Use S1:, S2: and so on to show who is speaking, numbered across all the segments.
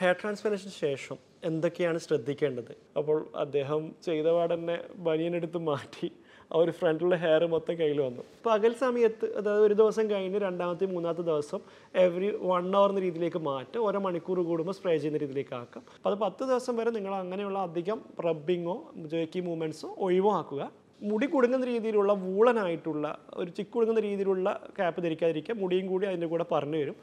S1: hair ട്രാൻസ്പ്ലാന്റേഷന് ശേഷം എന്തൊക്കെയാണ് ശ്രദ്ധിക്കേണ്ടത് അപ്പോൾ അദ്ദേഹം ചെയ്ത പാടന്നെ ബനിയനെടുത്ത് മാറ്റി ആ ഒരു ഫ്രണ്ടിലുള്ള ഹെയർ മൊത്തം കയ്യിൽ വന്നു പകൽ സമയത്ത് അതായത് ഒരു ദിവസം കഴിഞ്ഞ് രണ്ടാമത്തെ മൂന്നാമത്തെ ദിവസം എവറി വൺ അവർ എന്ന രീതിയിലേക്ക് മാറ്റുക ഓരോ മണിക്കൂർ കൂടുമ്പോൾ സ്പ്രേ ചെയ്യുന്ന രീതിയിലേക്ക് ആക്കാം അപ്പോൾ അത് പത്ത് ദിവസം വരെ നിങ്ങൾ അങ്ങനെയുള്ള അധികം റബ്ബിങ്ങോ ജേക്കി മൂവ്മെൻറ്റ്സോ ഒഴിവാക്കുക മുടി കുടുങ്ങുന്ന രീതിയിലുള്ള വൂളനായിട്ടുള്ള ഒരു ചിക്ക് കുടുങ്ങുന്ന രീതിയിലുള്ള ക്യാപ്പ് ധരിക്കാതിരിക്കുക മുടിയും കൂടി അതിൻ്റെ കൂടെ പറഞ്ഞു വരും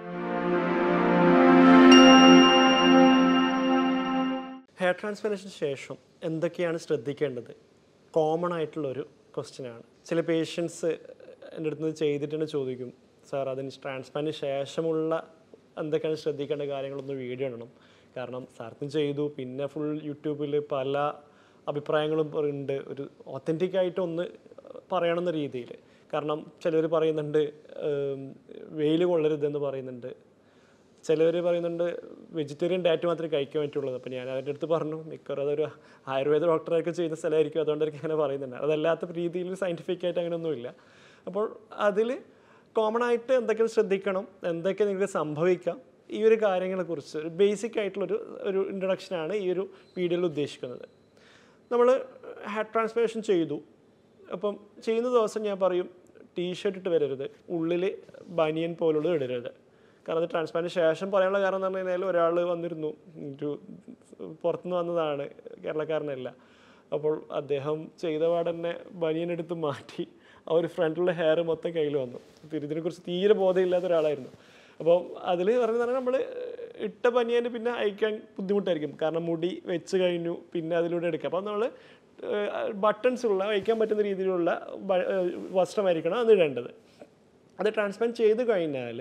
S1: ഹെയർ ട്രാൻസ്പ്ലാന്റേഷന് ശേഷം എന്തൊക്കെയാണ് ശ്രദ്ധിക്കേണ്ടത് കോമൺ ആയിട്ടുള്ളൊരു ക്വസ്റ്റ്യനാണ് ചില പേഷ്യൻസ് എൻ്റെ അടുത്ത് നിന്ന് ചെയ്തിട്ടുണ്ട് ചോദിക്കും സാർ അതിന് ട്രാൻസ്പ്ലാന്റിന് ശേഷമുള്ള എന്തൊക്കെയാണ് ശ്രദ്ധിക്കേണ്ട കാര്യങ്ങളൊന്ന് വീഡിയോ ഇടണം കാരണം സാർക്കും ചെയ്തു പിന്നെ ഫുൾ യൂട്യൂബിൽ പല അഭിപ്രായങ്ങളും ഉണ്ട് ഒരു ഒത്തൻറ്റിക് ആയിട്ട് ഒന്ന് പറയണമെന്ന രീതിയിൽ കാരണം ചിലർ പറയുന്നുണ്ട് വെയിൽ കൊള്ളരുതെന്ന് പറയുന്നുണ്ട് ചിലർ പറയുന്നുണ്ട് വെജിറ്റേറിയൻ ഡയറ്റ് മാത്രമേ കഴിക്കാൻ പറ്റുള്ളൂ അപ്പോൾ ഞാൻ അവരുടെ അടുത്ത് പറഞ്ഞു മിക്കവാറും അതൊരു ആയുർവേദ ഡോക്ടറൊക്കെ ചെയ്യുന്ന സ്ഥലമായിരിക്കും അതുകൊണ്ടായിരിക്കും അങ്ങനെ പറയുന്നുണ്ട് അതല്ലാത്ത രീതിയിൽ സയൻറ്റിഫിക് ആയിട്ട് അങ്ങനെയൊന്നുമില്ല അപ്പോൾ അതിൽ കോമൺ ആയിട്ട് എന്തൊക്കെ ശ്രദ്ധിക്കണം എന്തൊക്കെ നിങ്ങൾക്ക് സംഭവിക്കാം ഈ ഒരു കാര്യങ്ങളെക്കുറിച്ച് ഒരു ബേസിക് ആയിട്ടുള്ളൊരു ഒരു ഇൻട്രഡക്ഷനാണ് ഈ ഒരു വീഡിയോയിൽ ഉദ്ദേശിക്കുന്നത് നമ്മൾ ഹെയർ ട്രാൻസ്പ്ലാന്റേഷൻ ചെയ്തു അപ്പം ചെയ്യുന്ന ദിവസം ഞാൻ പറയും ടീഷർട്ട് ഇട്ട് വരരുത് ഉള്ളിൽ ബനിയൻ പോലുള്ളത് ഇടരുത് കാരണം അത് ട്രാൻസ്പ്ലാന്റിന് ശേഷം പറയാനുള്ള കാരണം എന്ന് പറഞ്ഞു കഴിഞ്ഞാൽ ഒരാൾ വന്നിരുന്നു ഒരു പുറത്തുനിന്ന് വന്നതാണ് കേരളക്കാരനല്ല അപ്പോൾ അദ്ദേഹം ചെയ്ത പാടന്നെ ബനിയൻ എടുത്ത് മാറ്റി ആ ഒരു ഫ്രണ്ടിലുള്ള ഹെയർ മൊത്തം കയ്യിൽ വന്നു അപ്പോൾ ഇതിനെക്കുറിച്ച് തീരെ ബോധമില്ലാത്ത ഒരാളായിരുന്നു അപ്പോൾ അതിൽ പറഞ്ഞാൽ നമ്മൾ ഇട്ട പനിയന് പിന്നെ അയക്കാൻ ബുദ്ധിമുട്ടായിരിക്കും കാരണം മുടി വെച്ച് കഴിഞ്ഞു പിന്നെ അതിലൂടെ എടുക്കുക അപ്പോൾ നമ്മൾ ബട്ടൺസ് ഉള്ള അയക്കാൻ പറ്റുന്ന രീതിയിലുള്ള ബ- ഏഹ് വസ്ത്രമായിരിക്കണം അത് ഇടേണ്ടത് അത് ട്രാൻസ്പ്ലാന്റ് ചെയ്ത് കഴിഞ്ഞാൽ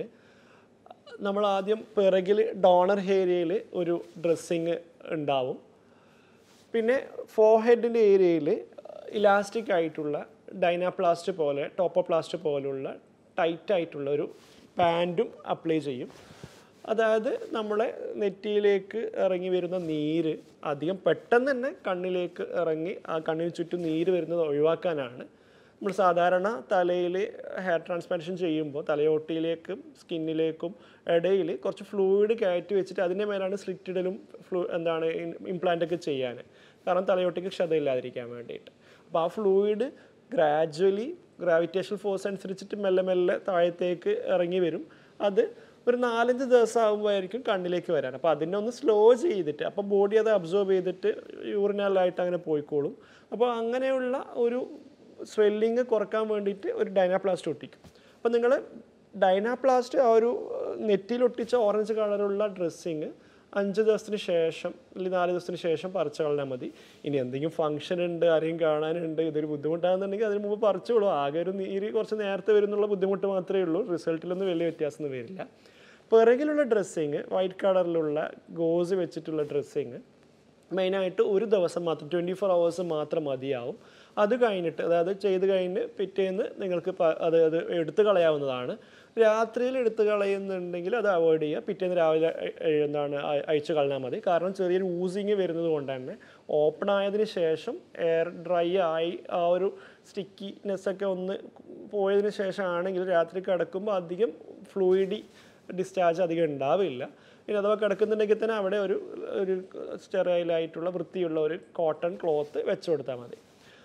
S1: നമ്മൾ ആദ്യം പിറകിൽ ഡോണർ ഏരിയയിൽ ഒരു ഡ്രസ്സിങ് ഉണ്ടാവും പിന്നെ ഫോഹെഡിൻ്റെ ഏരിയയിൽ ഇലാസ്റ്റിക് ആയിട്ടുള്ള ഡൈനാപ്ലാസ്റ്റ് പോലെ ടോപ്പോപ്ലാസ്റ്റ് പോലുള്ള ടൈറ്റ് ആയിട്ടുള്ള ഒരു പാൻറ്റും അപ്ലൈ ചെയ്യും അതായത് നമ്മളെ നെറ്റിയിലേക്ക് ഇറങ്ങി വരുന്ന നീര് അധികം പെട്ടെന്ന് തന്നെ കണ്ണിലേക്ക് ഇറങ്ങി ആ കണ്ണിന് ചുറ്റും നീര് വരുന്നത് ഒഴിവാക്കാനാണ് നമ്മൾ സാധാരണ തലയിൽ ഹെയർ ട്രാൻസ്പ്ലാന്റേഷൻ ചെയ്യുമ്പോൾ തലയോട്ടിയിലേക്കും സ്കിന്നിലേക്കും ഇടയിൽ കുറച്ച് ഫ്ലൂയിഡ് കയറ്റി വെച്ചിട്ട് അതിൻ്റെ മേലാണ് സ്ലിറ്റ് ഇടലും ഫ്ലൂ എന്താണ് ഇംപ്ലാന്റ് ഒക്കെ ചെയ്യാൻ കാരണം തലയോട്ടിക്ക് ക്ഷതയില്ലാതിരിക്കാൻ വേണ്ടിയിട്ട് അപ്പോൾ ആ ഫ്ലൂയിഡ് ഗ്രാജ്വലി ഗ്രാവിറ്റേഷണൽ ഫോഴ്സ് അനുസരിച്ചിട്ട് മെല്ലെ മെല്ലെ താഴത്തേക്ക് ഇറങ്ങി വരും അത് ഒരു നാലഞ്ച് ദിവസം ആകുമ്പോഴായിരിക്കും കണ്ണിലേക്ക് വരാൻ അപ്പോൾ അതിനെ ഒന്ന് സ്ലോ ചെയ്തിട്ട് അപ്പോൾ ബോഡി അത് അബ്സോർബ് ചെയ്തിട്ട് യൂറിനാലായിട്ട് അങ്ങനെ പോയിക്കോളും അപ്പോൾ അങ്ങനെയുള്ള ഒരു സ്വെല്ലിങ് കുറക്കാൻ വേണ്ടിയിട്ട് ഒരു ഡൈനാപ്ലാസ്റ്റ് ഒട്ടിക്കും അപ്പോൾ നിങ്ങൾ ഡൈനാപ്ലാസ്റ്റ് ആ ഒരു നെറ്റിയിൽ ഒട്ടിച്ച ഓറഞ്ച് കളറുള്ള ഡ്രസ്സിങ് അഞ്ച് ദിവസത്തിന് ശേഷം അല്ലെങ്കിൽ നാല് ദിവസത്തിന് ശേഷം പറിച്ചു കളഞ്ഞാൽ മതി ഇനി എന്തെങ്കിലും ഫംഗ്ഷൻ ഉണ്ട് ആരെയും കാണാനുണ്ട് ഇതൊരു ബുദ്ധിമുട്ടാണെന്നുണ്ടെങ്കിൽ അതിന് മുമ്പ് പറിച്ചോളൂ ആകെ ഒരു നീര് കുറച്ച് നേരത്തെ വരുന്നുള്ള ബുദ്ധിമുട്ട് മാത്രമേ ഉള്ളൂ റിസൾട്ടിലൊന്നും വലിയ വ്യത്യാസമൊന്നും വരില്ല പിറകിലുള്ള ഡ്രസ്സിങ് വൈറ്റ് കളറിലുള്ള ഗോസ് വെച്ചിട്ടുള്ള ഡ്രസ്സിങ് മെയിനായിട്ട് ഒരു ദിവസം മാത്രം ട്വൻറ്റി ഫോർ അവേഴ്സ് മാത്രം മതിയാവും അത് കഴിഞ്ഞിട്ട് അതായത് ചെയ്ത് കഴിഞ്ഞ് പിറ്റേന്ന് നിങ്ങൾക്ക് പ- അത് അത് എടുത്തു കളയാവുന്നതാണ് രാത്രിയിൽ എടുത്തു കളയുന്നുണ്ടെങ്കിൽ അത് അവോയ്ഡ് ചെയ്യുക പിറ്റേന്ന് രാവിലെ അ- അ- എന്താണ് അ- അയച്ചു കളഞ്ഞാൽ മതി കാരണം ചെറിയൊരു ഊസിങ് വരുന്നത് കൊണ്ട് തന്നെ ഓപ്പൺ ആയതിന് ശേഷം എയർ ഡ്രൈ ആയി ആ ഒരു സ്റ്റിക്കിനെസ് ഒക്കെ ഒന്ന് പോയതിന് ശേഷം ആണെങ്കിൽ രാത്രി കിടക്കുമ്പോൾ അധികം ഫ്ലൂയിഡി ഡിസ്ചാർജ് അധികം ഉണ്ടാവില്ല ഇനി അഥവാ കിടക്കുന്നുണ്ടെങ്കിൽ തന്നെ അവിടെ ഒരു ഒരു സ്റ്റെറൈലായിട്ടുള്ള വൃത്തിയുള്ള ഒരു കോട്ടൺ ക്ലോത്ത് വെച്ച് കൊടുത്താൽ മതി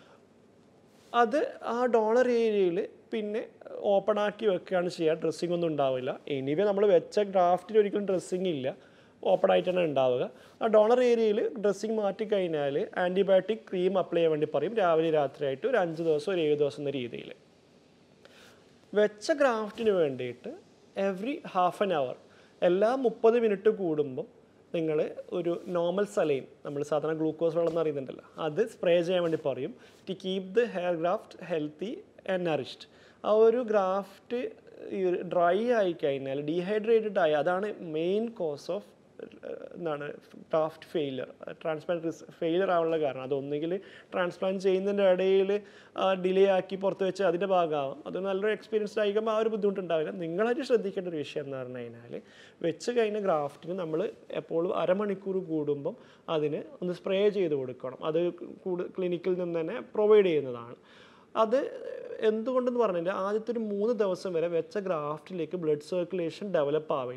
S1: അത് ആ ഡോളർ ഏരിയയിൽ പിന്നെ ഓപ്പൺ ആക്കി വെക്കുകയാണ് ചെയ്യുക ഡ്രസ്സിംഗ് ഒന്നും ഉണ്ടാവില്ല എനിവേ നമ്മൾ വെച്ച ഗ്രാഫ്റ്റിൽ ഒരിക്കലും ഡ്രസ്സിംഗ് ഇല്ല ഓപ്പൺ ആയിട്ട് തന്നെ ഉണ്ടാവുക ആ ഡോണർ ഏരിയയിൽ ഡ്രസ്സിംഗ് മാറ്റി കഴിഞ്ഞാൽ ആൻറ്റിബയോട്ടിക് ക്രീം അപ്ലൈ ചെയ്യാൻ വേണ്ടി പറയും രാവിലെ രാത്രിയായിട്ട് ഒരു അഞ്ച് ദിവസം ഒരു ഏഴ് ദിവസം എന്ന രീതിയിൽ വെച്ച ഗ്രാഫ്റ്റിന് വേണ്ടിയിട്ട് എവറി ഹാഫ് ആൻ അവർ എല്ലാ മുപ്പത് മിനിറ്റ് കൂടുമ്പോൾ നിങ്ങൾ ഒരു നോർമൽ സലൈൻ നമ്മൾ സാധാരണ ഗ്ലൂക്കോസ് വെള്ളം എന്ന് അറിയുന്നുണ്ടല്ലോ അത് സ്പ്രേ ചെയ്യാൻ വേണ്ടി പറയും to keep the hair graft healthy and nourished ആ ഒരു ഗ്രാഫ്റ്റ് ഡ്രൈ ആയി കഴിഞ്ഞാൽ ഡീഹൈഡ്രേറ്റഡ് ആയി അതാണ് മെയിൻ കോസ് ഓഫ് എന്താണ് ഡ്രാഫ്റ്റ് ഫെയിലർ ട്രാൻസ്പ്ലാന്റ് ഫെയിലർ ആവാനുള്ള കാരണം അതൊന്നുകിൽ ട്രാൻസ്പ്ലാന്റ് ചെയ്യുന്നതിൻ്റെ ഇടയിൽ ഡിലേ ആക്കി പുറത്ത് വെച്ച് അതിൻ്റെ ഭാഗമാവും അത് നല്ലൊരു എക്സ്പീരിയൻസ്ഡ് ആയിക്കുമ്പോൾ ആ ഒരു ബുദ്ധിമുട്ടുണ്ടാവില്ല നിങ്ങളായിട്ട് ശ്രദ്ധിക്കേണ്ട ഒരു വിഷയം എന്ന് പറഞ്ഞു കഴിഞ്ഞാൽ വെച്ച് കഴിഞ്ഞ ഗ്രാഫ്റ്റിന് നമ്മൾ എപ്പോഴും അരമണിക്കൂർ കൂടുമ്പം അതിന് ഒന്ന് സ്പ്രേ ചെയ്ത് കൊടുക്കണം അത് കൂടു ക്ലിനിക്കിൽ നിന്ന് തന്നെ പ്രൊവൈഡ് ചെയ്യുന്നതാണ് അത് എന്തുകൊണ്ടെന്ന് പറഞ്ഞാൽ ആദ്യത്തെ ഒരു മൂന്ന് ദിവസം വരെ വെച്ച ഗ്രാഫ്റ്റിലേക്ക് ബ്ലഡ് സർക്കുലേഷൻ ഡെവലപ്പ് ആവില്ല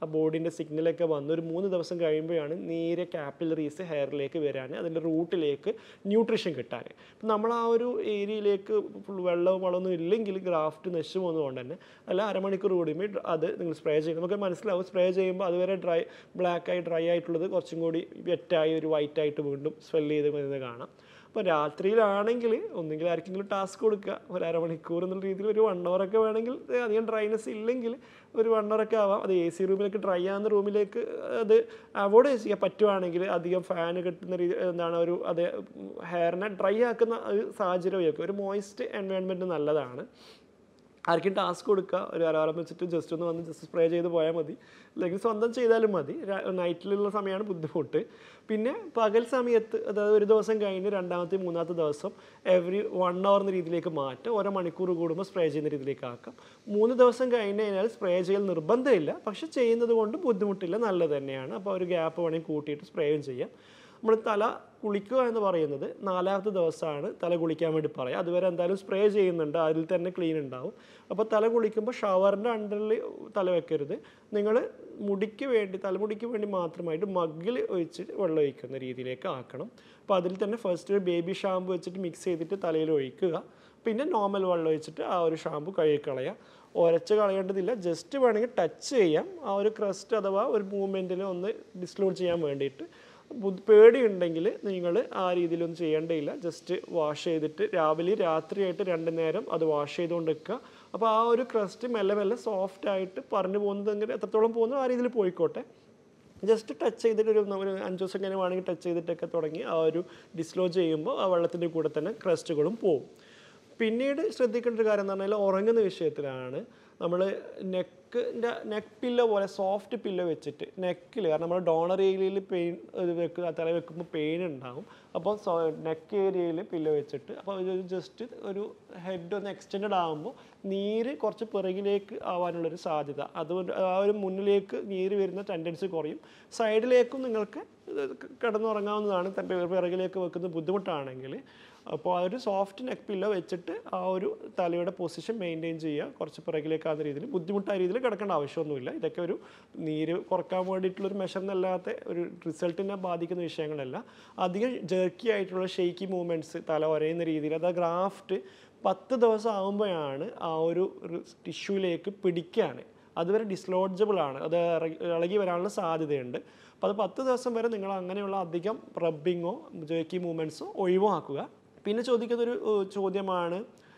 S1: ആ ബോഡിൻ്റെ സിഗ്നലൊക്കെ വന്ന് ഒരു മൂന്ന് ദിവസം കഴിയുമ്പോഴാണ് നേരെ ക്യാപ്പിലറീസ് ഹെയറിലേക്ക് വരാൻ അതിൻ്റെ റൂട്ടിലേക്ക് ന്യൂട്രീഷൻ കിട്ടാൻ ഇപ്പം നമ്മൾ ആ ഒരു ഏരിയയിലേക്ക് full വെള്ളവും വളമൊന്നും ഇല്ലെങ്കിൽ ഗ്രാഫ്റ്റ് നശിച്ചു പോകുന്നതുകൊണ്ട് തന്നെ അല്ല അരമണിക്കൂർ കൂടുമ്പോൾ അത് നിങ്ങൾ സ്പ്രേ ചെയ്യും നമുക്ക് മനസ്സിലാവും സ്പ്രേ ചെയ്യുമ്പോൾ അതുവരെ ഡ്രൈ ബ്ലാക്കായി ഡ്രൈ ആയിട്ടുള്ളത് കുറച്ചും കൂടി വെറ്റായി ഒരു വൈറ്റ് ആയിട്ട് വീണ്ടും സ്വെല്ല് ചെയ്ത് വരുന്നത് കാണാം അപ്പോൾ രാത്രിയിലാണെങ്കിൽ ഒന്നെങ്കിൽ ആർക്കെങ്കിലും ടാസ്ക് കൊടുക്കുക ഒരു അരമണിക്കൂർ എന്നുള്ള രീതിയിൽ ഒരു വൺ ഒക്കെ വേണമെങ്കിൽ അധികം ഡ്രൈനെസ് ഇല്ലെങ്കിൽ ഒരു വൺ ഒക്കെ ആവാം അത് എ സി റൂമിലേക്ക് ഡ്രൈ ആകുന്ന റൂമിലേക്ക് അത് അവോയ്ഡ് ചെയ്യാൻ പറ്റുവാണെങ്കിൽ അധികം ഫാൻ കിട്ടുന്ന രീതി എന്താണ് ഒരു അത് ഹെയറിനെ ഡ്രൈ ആക്കുന്ന ഒരു സാഹചര്യമൊക്കെ ഒരു മോയിസ്റ്റ് എൻവയോൺമെൻറ്റ് നല്ലതാണ് ആർക്കും ടാസ്ക് കൊടുക്കുക ഒരു അലാറം വെച്ചിട്ട് ജസ്റ്റ് ഒന്ന് വന്ന് ജസ്റ്റ് സ്പ്രേ ചെയ്ത് പോയാൽ മതി അല്ലെങ്കിൽ സ്വന്തം ചെയ്താലും മതി നൈറ്റിലുള്ള സമയമാണ് ബുദ്ധിമുട്ട് പിന്നെ പകൽ സമയത്ത് അതായത് ഒരു ദിവസം കഴിഞ്ഞ് രണ്ടാമത്തെ മൂന്നാമത്തെ ദിവസം എവറി വൺ അവർ എന്ന രീതിയിലേക്ക് മാറ്റുക ഓരോ മണിക്കൂർ കൂടുമ്പോൾ സ്പ്രേ ചെയ്യുന്ന രീതിയിലേക്ക് ആക്കാം മൂന്ന് ദിവസം കഴിഞ്ഞ് കഴിഞ്ഞാൽ സ്പ്രേ ചെയ്യൽ നിർബന്ധമില്ല പക്ഷെ ചെയ്യുന്നത് കൊണ്ട് ബുദ്ധിമുട്ടില്ല നല്ലത് തന്നെയാണ് അപ്പോൾ ഒരു ഗ്യാപ്പ് വേണമെങ്കിൽ കൂട്ടിയിട്ട് സ്പ്രേയും ചെയ്യാം നമ്മൾ തല കുളിക്കുക എന്ന് പറയുന്നത് നാലാമത്തെ ദിവസമാണ് തല കുളിക്കാൻ വേണ്ടി പറയുക അതുവരെ എന്തായാലും സ്പ്രേ ചെയ്യുന്നുണ്ട് അതിൽ തന്നെ ക്ലീൻ ഉണ്ടാവും അപ്പോൾ തല കുളിക്കുമ്പോൾ ഷവറിൻ്റെ അണ്ടറിൽ തല വെക്കരുത് നിങ്ങൾ മുടിക്ക് വേണ്ടി തലമുടിക്ക് വേണ്ടി മാത്രമായിട്ട് മഗ്ഗിൽ ഒഴിച്ച് വെള്ളം ഒഴിക്കുന്ന രീതിയിലേക്ക് ആക്കണം അപ്പോൾ അതിൽ തന്നെ ഫസ്റ്റ് ഒരു ബേബി ഷാമ്പു വെച്ചിട്ട് മിക്സ് ചെയ്തിട്ട് തലയിൽ ഒഴിക്കുക പിന്നെ നോർമൽ വെള്ളം ഒഴിച്ചിട്ട് ആ ഒരു ഷാമ്പു കഴുകിക്കളയുക ഉരച്ച് കളയേണ്ടതില്ല ജസ്റ്റ് വേണമെങ്കിൽ ടച്ച് ചെയ്യാം ആ ഒരു ക്രസ്റ്റ് അഥവാ ഒരു മൂവ്മെൻറ്റിൽ ഒന്ന് ഡിസ്ലോഡ് ചെയ്യാൻ വേണ്ടിയിട്ട് ബുദ്ധ- പേടിയുണ്ടെങ്കിൽ നിങ്ങൾ ആ രീതിയിലൊന്നും ചെയ്യേണ്ടയില്ല ജസ്റ്റ് വാഷ് ചെയ്തിട്ട് രാവിലെ രാത്രിയായിട്ട് രണ്ട് നേരം അത് വാഷ് ചെയ്തുകൊണ്ട് വെക്കുക അപ്പോൾ ആ ഒരു ക്രസ്റ്റ് മെല്ലെ മെല്ലെ സോഫ്റ്റ് ആയിട്ട് പറഞ്ഞു പോകുന്നത് എങ്ങനെ എത്രത്തോളം പോകുന്നു ആ രീതിയിൽ പോയിക്കോട്ടെ ജസ്റ്റ് ടച്ച് ചെയ്തിട്ട് ഒരു ഒരു അഞ്ച് ദിവസം ഇങ്ങനെ വേണമെങ്കിൽ ടച്ച് ചെയ്തിട്ടൊക്കെ തുടങ്ങി ആ ഒരു ഡിസ്ലോജ് ചെയ്യുമ്പോൾ ആ വെള്ളത്തിൻ്റെ കൂടെ തന്നെ ക്രസ്റ്റുകളും പോകും പിന്നീട് ശ്രദ്ധിക്കേണ്ട ഒരു കാര്യം എന്ന് പറഞ്ഞാൽ ഉറങ്ങുന്ന വിഷയത്തിലാണ് നമ്മൾ നെക്കിൻ്റെ നെക്ക് പില്ലോ പോലെ സോഫ്റ്റ് പില്ലോ വെച്ചിട്ട് നെക്കിൽ കാരണം നമ്മൾ ഡോണർ ഏരിയയിൽ പെയിൻ ഇത് വെക്കുക തല വെക്കുമ്പോൾ പെയിൻ ഉണ്ടാകും അപ്പോൾ നെക്ക് ഏരിയയിൽ പില്ലോ വെച്ചിട്ട് അപ്പോൾ ഇത് ജസ്റ്റ് ഒരു ഹെഡ് ഒന്ന് എക്സ്റ്റെൻഡ് ആകുമ്പോൾ നീര് കുറച്ച് പിറകിലേക്ക് ആവാനുള്ളൊരു സാധ്യത അതുകൊണ്ട് ആ ഒരു മുന്നിലേക്ക് നീര് വരുന്ന ടെൻഡൻസി കുറയും സൈഡിലേക്കും നിങ്ങൾക്ക് ഇത് കിടന്നുറങ്ങാവുന്നതാണ് തൻ്റെ പിറകിലേക്ക് വെക്കുന്ന ബുദ്ധിമുട്ടാണെങ്കിൽ അപ്പോൾ ആ ഒരു സോഫ്റ്റ് നെക്ക് പില്ലോ വെച്ചിട്ട് ആ ഒരു തലയുടെ പൊസിഷൻ മെയിൻറ്റെയിൻ ചെയ്യുക കുറച്ച് പിറകിലേക്കാവുന്ന രീതിയിൽ ബുദ്ധിമുട്ടായ രീതിയിൽ കിടക്കേണ്ട ആവശ്യമൊന്നുമില്ല ഇതൊക്കെ ഒരു നീര് കുറക്കാൻ വേണ്ടിയിട്ടുള്ളൊരു മെഷർ എന്നല്ലാത്ത ഒരു റിസൾട്ടിനെ ബാധിക്കുന്ന വിഷയങ്ങളല്ല അധികം ജെർക്കി ആയിട്ടുള്ള ഷെയ്ക്കി മൂവ്മെൻറ്റ്സ് തല ഒരയുന്ന രീതിയിൽ അത് ഗ്രാഫ്റ്റ് പത്ത് ദിവസം ആകുമ്പോഴാണ് ആ ഒരു ടിഷ്യൂലേക്ക് പിടിക്കുകയാണ് അതുവരെ ഡിസ്ലോഡ്ജബിൾ ആണ് അത് ഇറങ്ങി ഇളകി വരാനുള്ള സാധ്യതയുണ്ട് അപ്പോൾ അത് പത്ത് ദിവസം വരെ നിങ്ങൾ അങ്ങനെയുള്ള അധികം റബ്ബിങ്ങോ ജേക്കി മൂവ്മെൻറ്റ്സോ ഒഴിവാക്കുക പിന്നെ ചോദിക്കുന്ന ഒരു ഏഹ്, ചോദ്യമാണ്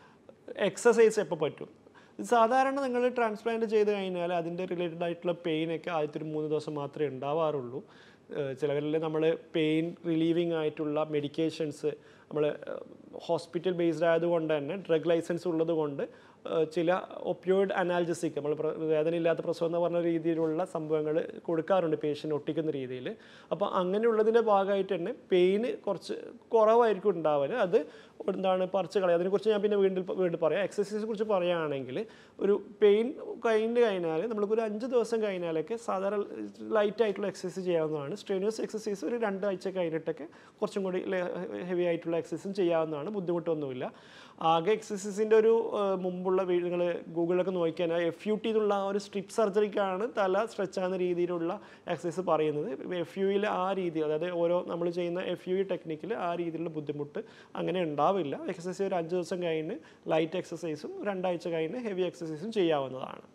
S1: എക്സസൈസ് എപ്പോൾ പറ്റും ഇത് സാധാരണ നിങ്ങൾ ട്രാൻസ്പ്ലാന്റ് ചെയ്ത് കഴിഞ്ഞാൽ അതിൻ്റെ റിലേറ്റഡ് ആയിട്ടുള്ള പെയിനൊക്കെ ആദ്യത്തെ ഒരു മൂന്ന് ദിവസം മാത്രമേ ഉണ്ടാവാറുള്ളൂ ഏഹ് ചിലവരിൽ നമ്മൾ പെയിൻ റിലീവിങ് ആയിട്ടുള്ള മെഡിക്കേഷൻസ് നമ്മൾ ഹോസ്പിറ്റൽ ബേസ്ഡ് ആയതുകൊണ്ട് തന്നെ ഡ്രഗ് ലൈസൻസ് ഉള്ളത് കൊണ്ട് ഏഹ് ചില ഒപ്യോയിഡ് അനാൽജസിക് നമ്മൾ വേദനയില്ലാത്ത പ്രസവം എന്ന് പറഞ്ഞ രീതിയിലുള്ള സംഭവങ്ങൾ കൊടുക്കാറുണ്ട് പേഷ്യൻ്റ് ഒട്ടിക്കുന്ന രീതിയിൽ അപ്പോൾ അങ്ങനെയുള്ളതിൻ്റെ ഭാഗമായിട്ട് തന്നെ പെയിന് കുറച്ച് കുറവായിരിക്കും ഉണ്ടാവല് അത് എന്താണ് പറിച്ച് കളയുക അതിനെക്കുറിച്ച് ഞാൻ പിന്നെ വീണ്ടും വീണ്ടും പറയാം എക്സസൈസിനെ കുറിച്ച് പറയുകയാണെങ്കിൽ ഒരു പെയിൻ കഴിഞ്ഞ് കഴിഞ്ഞാൽ നമ്മൾക്ക് ഒരു അഞ്ച് ദിവസം കഴിഞ്ഞാലൊക്കെ സാധാരണ ലൈറ്റ് ആയിട്ടുള്ള എക്സസൈസ് ചെയ്യാവുന്നതാണ് സ്ട്രെയിനിയസ് എക്സസൈസ് ഒരു രണ്ടാഴ്ച കഴിഞ്ഞിട്ടൊക്കെ കുറച്ചും കൂടി ഹെവി ആയിട്ടുള്ള എക്സസൈസും ചെയ്യാവുന്നതാണ് ബുദ്ധിമുട്ടൊന്നുമില്ല ആകെ എക്സസൈസിൻ്റെ ഒരു ഏഹ്, മുമ്പുള്ള നിങ്ങൾ ഗൂഗിളിലൊക്കെ നോക്കിക്കഴിഞ്ഞാൽ എഫ് യു ടി എന്നുള്ള ആ ഒരു സ്ട്രിപ്പ് സർജറിക്കാണ് തല സ്ട്രെച്ച് ആകുന്ന രീതിയിലുള്ള എക്സസൈസ് പറയുന്നത് എഫ് യുയിൽ ആ രീതി അതായത് ഓരോ നമ്മൾ ചെയ്യുന്ന എഫ് യു ടെക്നിക്കിൽ ആ രീതിയിലുള്ള ബുദ്ധിമുട്ട് അങ്ങനെ ഉണ്ടാവില്ല എക്സസൈസ് ഒരു അഞ്ച് ദിവസം കഴിഞ്ഞ് ലൈറ്റ് എക്സസൈസും രണ്ടാഴ്ച കഴിഞ്ഞ് ഹെവി എക്സസൈസും ചെയ്യാവുന്നതാണ്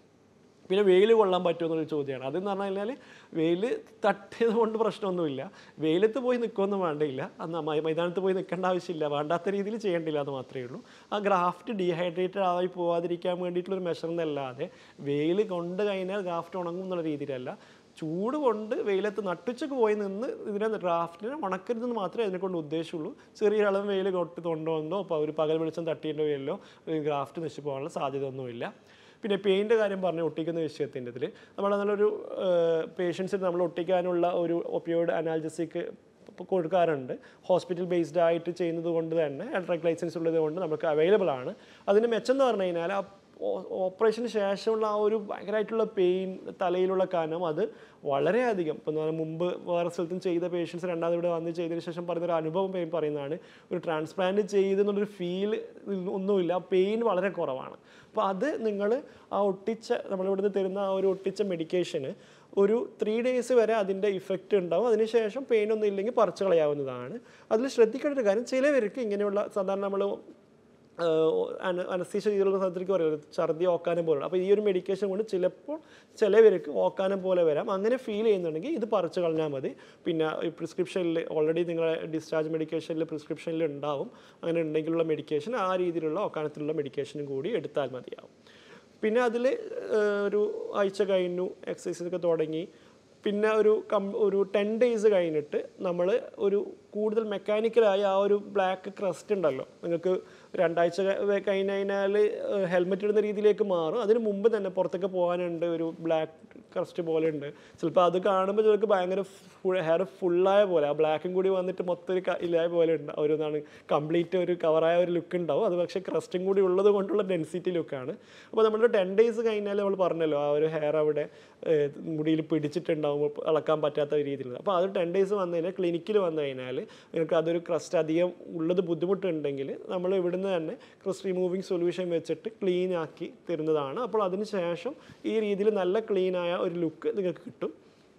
S1: പിന്നെ വെയിൽ കൊള്ളാൻ പറ്റുമോ എന്നൊരു ചോദ്യമാണ് അതെന്ന് പറഞ്ഞു കഴിഞ്ഞാൽ വെയിൽ തട്ടിയത് കൊണ്ട് പ്രശ്നമൊന്നുമില്ല വെയിലത്ത് പോയി നിൽക്കുമൊന്നും വേണ്ടില്ല അന്ന് മൈ- മൈതാനത്ത് പോയി നിൽക്കേണ്ട ആവശ്യമില്ല വേണ്ടാത്ത രീതിയിൽ ചെയ്യേണ്ടില്ല എന്ന് മാത്രമേ ഉള്ളൂ ആ ഗ്രാഫ്റ്റ് ഡീഹൈഡ്രേറ്റഡ് ആയി പോവാതിരിക്കാൻ വേണ്ടിയിട്ടുള്ളൊരു മെഷർ എന്നല്ലാതെ വെയിൽ കൊണ്ട് കഴിഞ്ഞാൽ ഗ്രാഫ്റ്റ് ഉണങ്ങും എന്നുള്ള രീതിയിലല്ല ചൂട് കൊണ്ട് വെയിലത്ത് നട്ടുച്ചക്ക് പോയി നിന്ന് ഇതിനെ ഡ്രാഫ്റ്റിനെ ഉണക്കരുതെന്ന് മാത്രമേ അതിനെക്കൊണ്ട് ഉദ്ദേശമുള്ളൂ ചെറിയ അളവ് വെയിൽ കൊട്ട് കൊണ്ടുവന്നോ അപ്പോൾ ഒരു പകൽ വെളിച്ചം തട്ടിയതിൻ്റെ പേരിലോ ഗ്രാഫ്റ്റ് നശിച്ചു പോകാനുള്ള സാധ്യത ഒന്നുമില്ല പിന്നെ പെയിൻ്റെ കാര്യം പറഞ്ഞ് ഒട്ടിക്കുന്ന വിഷയത്തിൻ്റെ ഇതിൽ നമ്മൾ നല്ലൊരു പേഷ്യൻസിന് നമ്മൾ ഒട്ടിക്കാനുള്ള ഒരു ഒപ്പിയോഡ് അനാൽജസിക്ക് കൊടുക്കാറുണ്ട് ഹോസ്പിറ്റൽ ബേസ്ഡ് ആയിട്ട് ചെയ്യുന്നത് കൊണ്ട് തന്നെ ഡ്രഗ് ലൈസൻസ് ഉള്ളത് കൊണ്ട് നമുക്ക് അവൈലബിൾ ആണ് അതിന് മെച്ചം എന്ന് പറഞ്ഞു കഴിഞ്ഞാൽ ആ ഓപ്പറേഷന് ശേഷമുള്ള ആ ഒരു ഭയങ്കരമായിട്ടുള്ള പെയിൻ തലയിലുള്ള കനം അത് വളരെയധികം ഇപ്പം നമ്മൾ മുമ്പ് വേറെ സ്ഥലത്തും ചെയ്ത പേഷ്യൻസ് രണ്ടാമത് ഇവിടെ വന്ന് ചെയ്തതിന് ശേഷം പറയുന്ന ഒരു അനുഭവം പെയിൻ പറയുന്നതാണ് ഒരു ട്രാൻസ്പ്ലാന്റ് ചെയ്തെന്നുള്ളൊരു ഫീൽ ഒന്നുമില്ല പെയിൻ വളരെ കുറവാണ് അപ്പോൾ അത് നിങ്ങൾ ആ ഒട്ടിച്ച നമ്മളിവിടുന്ന് തരുന്ന ആ ഒരു ഒട്ടിച്ച മെഡിക്കേഷന് ഒരു ത്രീ ഡേയ്സ് വരെ അതിൻ്റെ ഇഫക്റ്റ് ഉണ്ടാവും അതിനുശേഷം പെയിൻ ഒന്നും ഇല്ലെങ്കിൽ പറിച്ചു കളയാവുന്നതാണ് അതിൽ ശ്രദ്ധിക്കേണ്ട ഒരു കാര്യം ചിലവർക്ക് ഇങ്ങനെയുള്ള സാധാരണ നമ്മൾ അനസ്തീഷ ചെയ്തുള്ള സ്ഥലത്തേക്ക് പറയുന്നത് ഛർദി ഓക്കാനം പോലുള്ള അപ്പോൾ ഈ ഒരു മെഡിക്കേഷൻ കൊണ്ട് ചിലപ്പോൾ ചിലവർക്ക് ഓക്കാനം പോലെ വരാം അങ്ങനെ ഫീൽ ചെയ്യുന്നുണ്ടെങ്കിൽ ഇത് പറിച്ചു കളഞ്ഞാൽ മതി പിന്നെ ഈ പ്രിസ്ക്രിപ്ഷനിൽ ഓൾറെഡി നിങ്ങളെ ഡിസ്ചാർജ് മെഡിക്കേഷനിൽ പ്രിസ്ക്രിപ്ഷനിൽ ഉണ്ടാവും അങ്ങനെ ഉണ്ടെങ്കിലുള്ള മെഡിക്കേഷൻ ആ രീതിയിലുള്ള ഓക്കാനത്തിലുള്ള മെഡിക്കേഷനും കൂടി എടുത്താൽ മതിയാവും പിന്നെ അതിൽ ഒരു ആഴ്ച കഴിഞ്ഞു എക്സസൈസ് ഒക്കെ തുടങ്ങി പിന്നെ ഒരു കം ഒരു ടെൻ ഡേയ്സ് കഴിഞ്ഞിട്ട് നമ്മൾ ഒരു കൂടുതൽ മെക്കാനിക്കലായ ആ ഒരു ബ്ലാക്ക് ക്രസ്റ്റ് ഉണ്ടല്ലോ നിങ്ങൾക്ക് രണ്ടാഴ്ച ക- കഴിഞ്ഞ് കഴിഞ്ഞാൽ ഹെൽമെറ്റ് ഇടുന്ന രീതിയിലേക്ക് മാറും അതിന് മുമ്പ് തന്നെ പുറത്തൊക്കെ പോകാനുണ്ട് ഒരു ബ്ലാക്ക് ക്രസ്റ്റ് പോലെ ഉണ്ട് ചിലപ്പോൾ അത് കാണുമ്പോൾ ചിലർക്ക് ഭയങ്കര ഹെയർ ഫുള്ളായ പോലെ ആ ബ്ലാക്കും കൂടി വന്നിട്ട് മൊത്തം ഒരു ക- ഇല്ലായ പോലെ ഉണ്ട് ഒരു എന്താണ് കംപ്ലീറ്റ് ഒരു കവറായ ഒരു ലുക്ക് ഉണ്ടാവും അത് പക്ഷേ ക്രസ്റ്റും കൂടി ഉള്ളത് കൊണ്ടുള്ള ഡെൻസിറ്റി ലുക്കാണ് അപ്പോൾ നമ്മൾ ടെൻ ഡേയ്സ് കഴിഞ്ഞാൽ നമ്മൾ പറഞ്ഞല്ലോ ആ ഒരു ഹെയർ അവിടെ ഏഹ്, മുടിയിൽ പിടിച്ചിട്ടുണ്ടാവും ഇളക്കാൻ പറ്റാത്ത രീതിയിൽ അപ്പോൾ അത് ടെൻ ഡേയ്സ് വന്നു കഴിഞ്ഞാൽ ക്ലിനിക്കിൽ വന്നു കഴിഞ്ഞാൽ നിങ്ങൾക്ക് അതൊരു ക്രസ്റ്റ് അധികം ഉള്ളത് ബുദ്ധിമുട്ടുണ്ടെങ്കിൽ നമ്മൾ ഇവിടുന്ന് തന്നെ ക്രസ്റ്റ് റിമൂവിങ് സൊല്യൂഷൻ വെച്ചിട്ട് ക്ലീൻ ആക്കി തരുന്നതാണ് അപ്പോൾ അതിന് ശേഷം ഈ രീതിയിൽ നല്ല ക്ലീൻ ആയ ഒരു ലുക്ക് നിങ്ങൾക്ക് കിട്ടും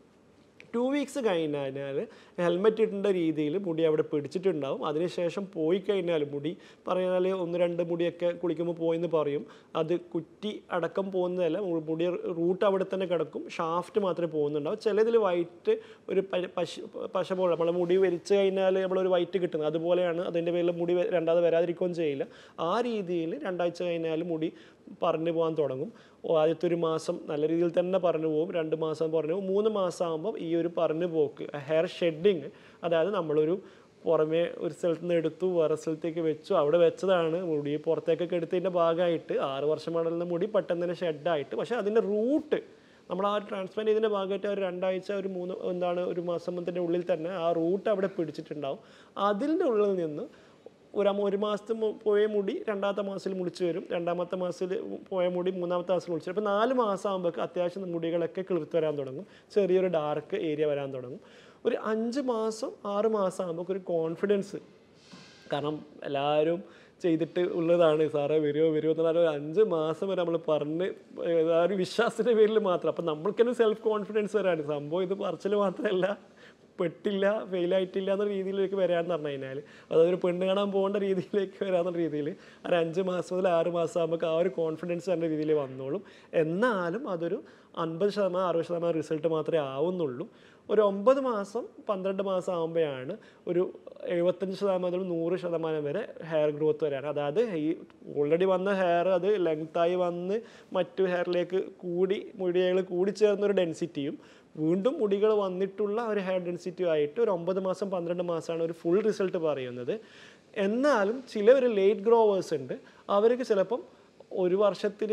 S1: ടു വീക്സ് കഴിഞ്ഞാൽ ഹെൽമെറ്റ് ഇടേണ്ട രീതിയിൽ മുടി അവിടെ പിടിച്ചിട്ടുണ്ടാവും അതിനുശേഷം പോയി കഴിഞ്ഞാൽ മുടി പറഞ്ഞാൽ ഒന്ന് രണ്ട് മുടിയൊക്കെ കുളിക്കുമ്പോൾ പോയെന്ന് പറയും അത് കുറ്റി അടക്കം പോകുന്നതല്ല മു- മുടി റൂട്ട് അവിടെ തന്നെ കിടക്കും ഷാഫ്റ്റ് മാത്രമേ പോകുന്നുണ്ടാവും ചിലതിൽ വൈറ്റ് ഒരു പ- പശ പശ പോലെ നമ്മളെ മുടി വലിച്ചു കഴിഞ്ഞാൽ നമ്മളൊരു വൈറ്റ് കിട്ടുന്നത് അതുപോലെയാണ് അതിൻ്റെ പേരിൽ മുടി വ- രണ്ടാമത് വരാതിരിക്കുകയും ചെയ്യില്ല ആ രീതിയിൽ രണ്ടാഴ്ച കഴിഞ്ഞാൽ മുടി പറഞ്ഞു പോകാൻ തുടങ്ങും ഓ, ആദ്യത്തെ ഒരു മാസം നല്ല രീതിയിൽ തന്നെ പറഞ്ഞു പോകും രണ്ട് മാസം പറഞ്ഞു പോകും മൂന്ന് മാസം ആകുമ്പോൾ ഈ ഒരു പറഞ്ഞു പോക്ക് ഹെയർ ഷെഡിങ് അതായത് നമ്മളൊരു പുറമേ ഒരു സ്ഥലത്ത് നിന്ന് എടുത്തു വേറെ സ്ഥലത്തേക്ക് വെച്ചു അവിടെ വെച്ചതാണ് മുടി പുറത്തേക്കൊക്കെ എടുത്തതിൻ്റെ ഭാഗമായിട്ട് ആറ് വർഷം മടലുന്ന മുടി പെട്ടെന്ന് തന്നെ ഷെഡായിട്ട് പക്ഷേ അതിൻ്റെ റൂട്ട് നമ്മൾ ആ ട്രാൻസ്പ്ലാന്റ് ചെയ്തതിൻ്റെ ഭാഗമായിട്ട് ഒരു രണ്ടാഴ്ച ഒരു മൂന്ന് എന്താണ് ഒരു മാസത്തിൻ്റെ ഉള്ളിൽ തന്നെ ആ റൂട്ട് അവിടെ പിടിച്ചിട്ടുണ്ടാവും അതിൻ്റെ ഉള്ളിൽ നിന്ന് ഒരു അമ്മ- ഒരു മാസത്തെ മു- പോയ മുടി രണ്ടാമത്തെ മാസത്തിൽ മുളിച്ച് വരും രണ്ടാമത്തെ മാസത്തിൽ പോയ മുടി മൂന്നാമത്തെ മാസത്തിൽ മുളിച്ച് വരും അപ്പോൾ നാല് മാസം ആകുമ്പോൾ അത്യാവശ്യം മുടികളൊക്കെ കിളിർത്ത് വരാൻ തുടങ്ങും ചെറിയൊരു ഡാർക്ക് ഏരിയ വരാൻ തുടങ്ങും ഒരു അഞ്ച് മാസം ആറ് മാസം ആകുമ്പോൾ ഒരു കോൺഫിഡൻസ് കാരണം എല്ലാവരും ചെയ്തിട്ട് ഉള്ളതാണ് സാറേ വരുമോ വരുമോ എന്നുള്ള ഒരു അഞ്ച് മാസം വരെ നമ്മൾ പറഞ്ഞ് ഏഹ് ആ ഒരു വിശ്വാസത്തിൻ്റെ പേരിൽ മാത്രം അപ്പം നമ്മൾക്ക് തന്നെ സെൽഫ് കോൺഫിഡൻസ് വരാണ് സംഭവം ഇത് പറച്ചിൽ മാത്രമല്ല പെട്ടില്ല ഫെയിലായിട്ടില്ല എന്ന രീതിയിലേക്ക് വരാമെന്ന് പറഞ്ഞു കഴിഞ്ഞാൽ അതൊരു പെണ്ണ് കാണാൻ പോകേണ്ട രീതിയിലേക്ക് വരാമെന്ന രീതിയിൽ ഒരു അഞ്ച് മാസം മുതൽ ആറ് മാസം ആകുമ്പോൾ ആ ഒരു കോൺഫിഡൻസ് എൻ്റെ രീതിയിൽ വന്നോളും എന്നാലും അതൊരു അൻപത് ശതമാനം അറുപത് ശതമാനം റിസൾട്ട് മാത്രമേ ആവുന്നുള്ളൂ ഒരു ഒമ്പത് മാസം പന്ത്രണ്ട് മാസം ആകുമ്പോഴാണ് ഒരു എഴുപത്തഞ്ച് ശതമാനം മുതൽ നൂറ് ശതമാനം വരെ ഹെയർ ഗ്രോത്ത് വരാണ് അതായത് ഈ ഓൾറെഡി വന്ന ഹെയർ അത് ലെങ്തായി വന്ന് മറ്റു ഹെയറിലേക്ക് കൂടി മുടികൾ കൂടിച്ചേർന്ന ഒരു ഡെൻസിറ്റിയും വീണ്ടും മുടികൾ വന്നിട്ടുള്ള ഒരു ഹെയർ ഡെൻസിറ്റി ആയിട്ട് ഒരു ഒമ്പത് മാസം പന്ത്രണ്ട് മാസമാണ് ഒരു ഫുൾ റിസൾട്ട് പറയുന്നത് എന്നാലും ചിലവർ ലേറ്റ് ഗ്രോവേഴ്സ് ഉണ്ട് അവർക്ക് ചിലപ്പം ഒരു വർഷത്തിൽ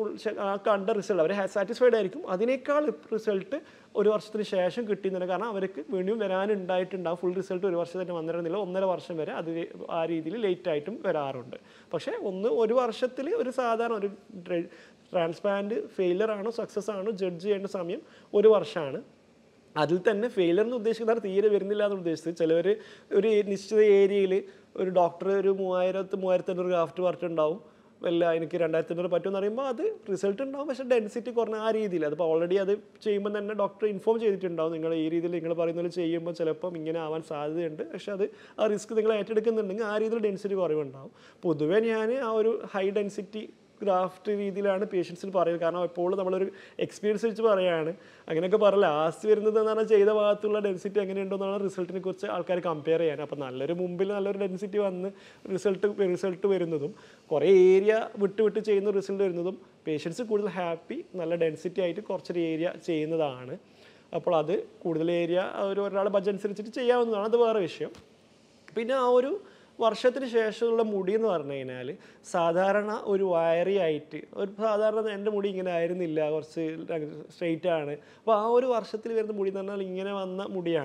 S1: ആ കണ്ട റിസൾട്ട് അവർ സാറ്റിസ്ഫൈഡ് ആയിരിക്കും അതിനേക്കാൾ റിസൾട്ട് ഒരു വർഷത്തിന് ശേഷം കിട്ടിയെന്നില്ല കാരണം അവർക്ക് വീണ്ടും വരാനുണ്ടായിട്ടുണ്ടാവും ഫുൾ റിസൾട്ട് ഒരു വർഷം തന്നെ വന്നിരുന്നില്ല ഒന്നര വർഷം വരെ അത് ആ രീതിയിൽ ലേറ്റ് ആയിട്ടും വരാറുണ്ട് പക്ഷേ ഒന്ന് ഒരു വർഷത്തിൽ ഒരു സാധാരണ ഒരു ട്രാൻസ്പ്ലാന്റ് ഫെയിലർ ആണോ സക്സസ് ആണോ ജഡ്ജ് ചെയ്യേണ്ട സമയം ഒരു വർഷമാണ് അതിൽ തന്നെ ഫെയിലർ എന്ന് ഉദ്ദേശിക്കുന്നത് തീരെ വരുന്നില്ല എന്ന് ഉദ്ദേശിച്ചത് ചിലവർ ഒരു നിശ്ചിത ഏരിയയിൽ ഒരു ഡോക്ടർ ഒരു മൂവായിരത്ത് മൂവായിരത്തി അഞ്ഞൂറ് ഗ്രാഫ്റ്റ് പറഞ്ഞിട്ടുണ്ടാവും വല്ല എനിക്ക് രണ്ടായിരത്തി അഞ്ഞൂറ് പറ്റുമെന്ന് പറയുമ്പോൾ അത് റിസൾട്ട് ഉണ്ടാവും പക്ഷേ ഡെൻസിറ്റി കുറഞ്ഞ ആ രീതിയിൽ അതിപ്പോൾ ഓൾറെഡി അത് ചെയ്യുമ്പോൾ തന്നെ ഡോക്ടർ ഇൻഫോം ചെയ്തിട്ടുണ്ടാവും നിങ്ങൾ ഈ രീതിയിൽ നിങ്ങൾ പറയുന്ന പോലെ ചെയ്യുമ്പോൾ ചിലപ്പം ഇങ്ങനെ ആവാൻ സാധ്യതയുണ്ട് പക്ഷേ അത് ആ റിസ്ക് നിങ്ങൾ ഏറ്റെടുക്കുന്നുണ്ടെങ്കിൽ ആ രീതിയിൽ ഡെൻസിറ്റി കുറവുണ്ടാവും പൊതുവേ ഞാൻ ആ ഒരു ഹൈ ഡെൻസിറ്റി ഗ്രാഫ്റ്റ് രീതിയിലാണ് പേഷ്യൻസിന് പറയുന്നത് കാരണം എപ്പോഴും നമ്മളൊരു എക്സ്പീരിയൻസ് വെച്ച് പറയുകയാണ് അങ്ങനെയൊക്കെ പറ ലാസ്റ്റ് വരുന്നത് എന്നാണ് ചെയ്ത ഭാഗത്തുള്ള ഡെൻസിറ്റി എങ്ങനെയുണ്ടെന്നാണ് റിസൾട്ടിനെ കുറിച്ച് ആൾക്കാർ കമ്പയർ ചെയ്യാൻ അപ്പോൾ നല്ലൊരു മുമ്പിൽ നല്ലൊരു ഡെൻസിറ്റി വന്ന് റിസൾട്ട് റിസൾട്ട് വരുന്നതും കുറേ ഏരിയ വിട്ട് വിട്ട് ചെയ്യുന്ന റിസൾട്ട് വരുന്നതും പേഷ്യൻസ് കൂടുതൽ ഹാപ്പി നല്ല ഡെൻസിറ്റി ആയിട്ട് കുറച്ചൊരു ഏരിയ ചെയ്യുന്നതാണ് അപ്പോൾ അത് കൂടുതൽ ഏരിയ ഒരു ഒരാളുടെ ബഡ്ജറ്റ് അനുസരിച്ചിട്ട് ചെയ്യാവുന്നതാണ് അത് വേറെ വിഷയം പിന്നെ ആ ഒരു വർഷത്തിന് ശേഷമുള്ള മുടി എന്ന് പറഞ്ഞു കഴിഞ്ഞാൽ സാധാരണ ഒരു വയറി ആയിട്ട് ഒരു സാധാരണ എൻ്റെ മുടി ഇങ്ങനെ ആയിരുന്നില്ല കുറച്ച് സ്ട്രെയിറ്റ് ആണ് അപ്പോൾ ആ ഒരു വർഷത്തിൽ വരുന്ന മുടി എന്ന് പറഞ്ഞാൽ ഇങ്ങനെ വന്ന മുടിയാണ്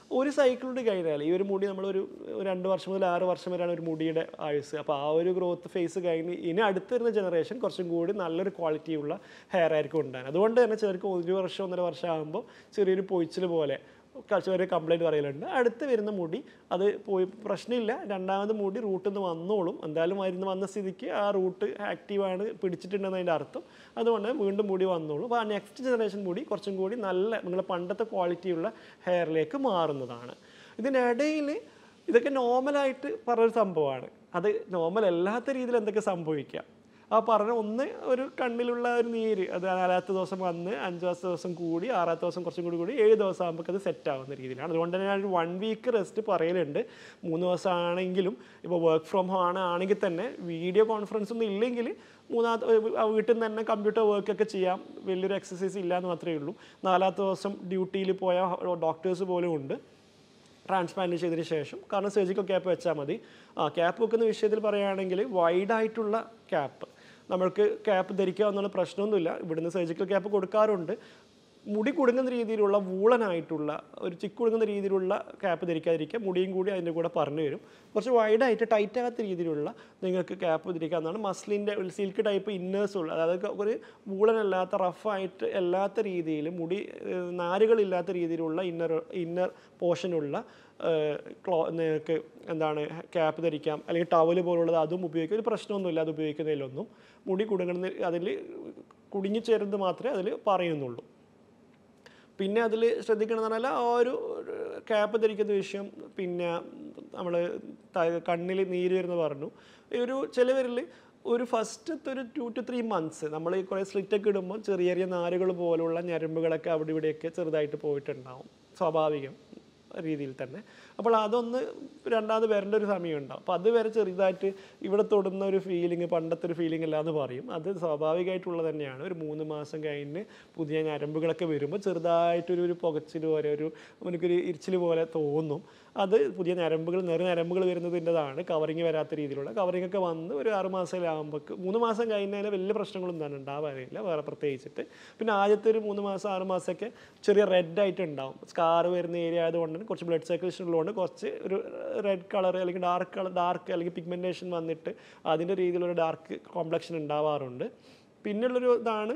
S1: ഒരു സൈക്കിളിൻ്റെ കഴിഞ്ഞാൽ ഈ ഒരു മുടി നമ്മളൊരു ഒരു രണ്ട് വർഷം മുതൽ ആറ് വർഷം വരെയാണ് ഒരു മുടിയുടെ ആയുസ് അപ്പോൾ ആ ഒരു ഗ്രോത്ത് ഫേസ് കഴിഞ്ഞ് ഇനി അടുത്ത് വരുന്ന ജനറേഷൻ കുറച്ചും കൂടി നല്ലൊരു ക്വാളിറ്റിയുള്ള ഹെയർ ആയിരിക്കും ഉണ്ടാകുന്നത് അതുകൊണ്ട് തന്നെ ചിലർക്ക് ഒരു വർഷം ഒന്നര വർഷം ആകുമ്പോൾ ചെറിയൊരു പൊയ്ച്ചിൽ പോലെ ചെറിയ കംപ്ലൈൻറ്റ് പറയലുണ്ട് അടുത്ത് വരുന്ന മുടി അത് പോയി പ്രശ്നമില്ല രണ്ടാമത് മുടി റൂട്ടിൽ നിന്ന് വന്നോളും എന്തായാലും മരുന്ന് വന്ന സ്ഥിതിക്ക് ആ റൂട്ട് ആക്റ്റീവാണ് പിടിച്ചിട്ടുണ്ടെന്നതിൻ്റെ അർത്ഥം അതുകൊണ്ട് വീണ്ടും മുടി വന്നോളും അപ്പോൾ ആ നെക്സ്റ്റ് ജനറേഷൻ മുടി കുറച്ചും കൂടി നല്ല നിങ്ങളുടെ പണ്ടത്തെ ക്വാളിറ്റിയുള്ള ഹെയറിലേക്ക് മാറുന്നതാണ് ഇതിനിടയിൽ ഇതൊക്കെ നോർമലായിട്ട് പറഞ്ഞൊരു സംഭവമാണ് അത് നോർമൽ അല്ലാത്ത രീതിയിൽ എന്തൊക്കെ സംഭവിക്കാം ആ പറഞ്ഞ ഒന്ന് ഒരു കണ്ണിലുള്ള ഒരു നീര് അത് നാലാമത്തെ ദിവസം വന്ന് അഞ്ചാമത്തെ ദിവസം കൂടി ആറാമത്തെ ദിവസം കുറച്ചും കൂടി കൂടി ഏഴ് ദിവസം ആകുമ്പോൾ അത് സെറ്റ് ആവുന്ന രീതിയിലാണ് അതുകൊണ്ട് തന്നെ ഞാൻ വൺ വീക്ക് റെസ്റ്റ് പറയലുണ്ട് മൂന്ന് ദിവസം ആണെങ്കിലും ഇപ്പോൾ വർക്ക് ഫ്രം ഹോം ആണ് ആണെങ്കിൽ തന്നെ വീഡിയോ കോൺഫറൻസ് ഒന്നും ഇല്ലെങ്കിൽ മൂന്നാമത്തെ ആ വീട്ടിൽ നിന്ന് തന്നെ കമ്പ്യൂട്ടർ വർക്കൊക്കെ ചെയ്യാം വലിയൊരു എക്സസൈസ് ഇല്ല എന്ന് മാത്രമേ ഉള്ളൂ നാലാമത്തെ ദിവസം ഡ്യൂട്ടിയിൽ പോയ ഡോക്ടേഴ്സ് പോലും ഉണ്ട് ട്രാൻസ്പ്ലാന്റ് ചെയ്തതിന് ശേഷം കാരണം സർജിക്കൽ ക്യാപ്പ് വെച്ചാൽ മതി ആ ക്യാപ്പ് വെക്കുന്ന വിഷയത്തിൽ പറയുകയാണെങ്കിൽ വൈഡായിട്ടുള്ള ക്യാപ്പ് നമ്മൾക്ക് ക്യാപ്പ് ധരിക്കുക എന്നുള്ള പ്രശ്നമൊന്നുമില്ല ഇവിടുന്ന് സർജിക്കൽ ക്യാപ്പ് കൊടുക്കാറുണ്ട് മുടി കുടുങ്ങുന്ന രീതിയിലുള്ള വൂളനായിട്ടുള്ള ഒരു ചിക്ക് കുടുങ്ങുന്ന രീതിയിലുള്ള ക്യാപ്പ് ധരിക്കാതിരിക്കുക മുടിയും കൂടി അതിൻ്റെ കൂടെ പറഞ്ഞു വരും കുറച്ച് വൈഡായിട്ട് ടൈറ്റ് ആകാത്ത രീതിയിലുള്ള നിങ്ങൾക്ക് ക്യാപ്പ് ധരിക്കാവുന്നതാണ് മസ്ലിൻ്റെ സിൽക്ക് ടൈപ്പ് ഇന്നേഴ്സ് ഉള്ള അതായത് ഒരു വൂളനല്ലാത്ത റഫായിട്ട് അല്ലാത്ത രീതിയിൽ മുടി ഏഹ്, നാരുകളില്ലാത്ത രീതിയിലുള്ള ഇന്നർ ഇന്നർ പോർഷനുള്ള ക്ലോ നിങ്ങൾക്ക് എന്താണ് ക്യാപ്പ് ധരിക്കാം അല്ലെങ്കിൽ ടവല് പോലുള്ളത് അതും ഉപയോഗിക്കാം ഒരു പ്രശ്നമൊന്നുമില്ല അത് ഉപയോഗിക്കുന്നതിലൊന്നും മുടി കുടുങ്ങുന്ന അതിൽ കുടുങ്ങിച്ചേരുന്നത് മാത്രമേ അതിൽ പറയുന്നുള്ളൂ പിന്നെ അതിൽ ശ്രദ്ധിക്കണമെന്ന് പറഞ്ഞാൽ ആ ഒരു ക്യാപ്പ് ധരിക്കുന്ന വിഷയം പിന്നെ നമ്മൾ കണ്ണിൽ നീര് വരുന്ന പറഞ്ഞു ഈ ഒരു ചിലവരിൽ ഒരു ഫസ്റ്റത്തെ ഒരു ടു ടു ത്രീ മന്ത്സ് നമ്മൾ ഈ കുറേ സ്ലിറ്റൊക്കെ ഇടുമ്പോൾ ചെറിയ ചെറിയ നാരുകൾ പോലുള്ള ഞരമ്പുകളൊക്കെ അവിടെ ഇവിടെയൊക്കെ ചെറുതായിട്ട് പോയിട്ടുണ്ടാവും സ്വാഭാവികം രീതിയിൽ തന്നെ അപ്പോൾ അതൊന്ന് രണ്ടാമത് വരേണ്ട ഒരു സമയം ഉണ്ടാവും അപ്പോൾ അത് വരെ ചെറുതായിട്ട് ഇവിടെ തൊടുന്ന ഒരു ഫീലിംഗ് പണ്ടത്തെ ഒരു ഫീലിംഗ് അല്ല എന്ന് പറയും അത് സ്വാഭാവികമായിട്ടുള്ളത് തന്നെയാണ് ഒരു മൂന്ന് മാസം കഴിഞ്ഞ് പുതിയ ഞരമ്പുകളൊക്കെ വരുമ്പോൾ ചെറുതായിട്ടൊരു ഒരു പുകച്ചിൽ പോലെ ഒരു നമുക്കൊരു ഇരിച്ചിൽ പോലെ തോന്നും അത് പുതിയ ഞരമ്പുകൾ നിറ ഞരമ്പുകൾ വരുന്നതിൻ്റെതാണ് കവറിങ് വരാത്ത രീതിയിലുള്ള കവറിങ് ഒക്കെ വന്ന് ഒരു ആറ് മാസത്തിലാകുമ്പോൾ മൂന്ന് മാസം കഴിഞ്ഞാൽ വലിയ പ്രശ്നങ്ങളൊന്നും തന്നെ ഉണ്ടാവാറില്ല വേറെ പ്രത്യേകിച്ചിട്ട് പിന്നെ ആദ്യത്തെ ഒരു മൂന്ന് മാസം ആറ് മാസമൊക്കെ ചെറിയ റെഡ് ആയിട്ട് ഉണ്ടാവും സ്കാർ വരുന്ന ഏരിയ ആയതുകൊണ്ട് തന്നെ കുറച്ച് ബ്ലഡ് സർക്കുലേഷൻ ഉള്ളതുകൊണ്ട് കുറച്ച് ഒരു റെഡ് കളർ അല്ലെങ്കിൽ ഡാർക്ക് കളർ ഡാർക്ക് അല്ലെങ്കിൽ പിഗ്മെൻറ്റേഷൻ വന്നിട്ട് അതിൻ്റെ രീതിയിലൊരു ഡാർക്ക് കോംപ്ലക്ഷൻ ഉണ്ടാവാറുണ്ട് പിന്നുള്ളൊരു ഇതാണ്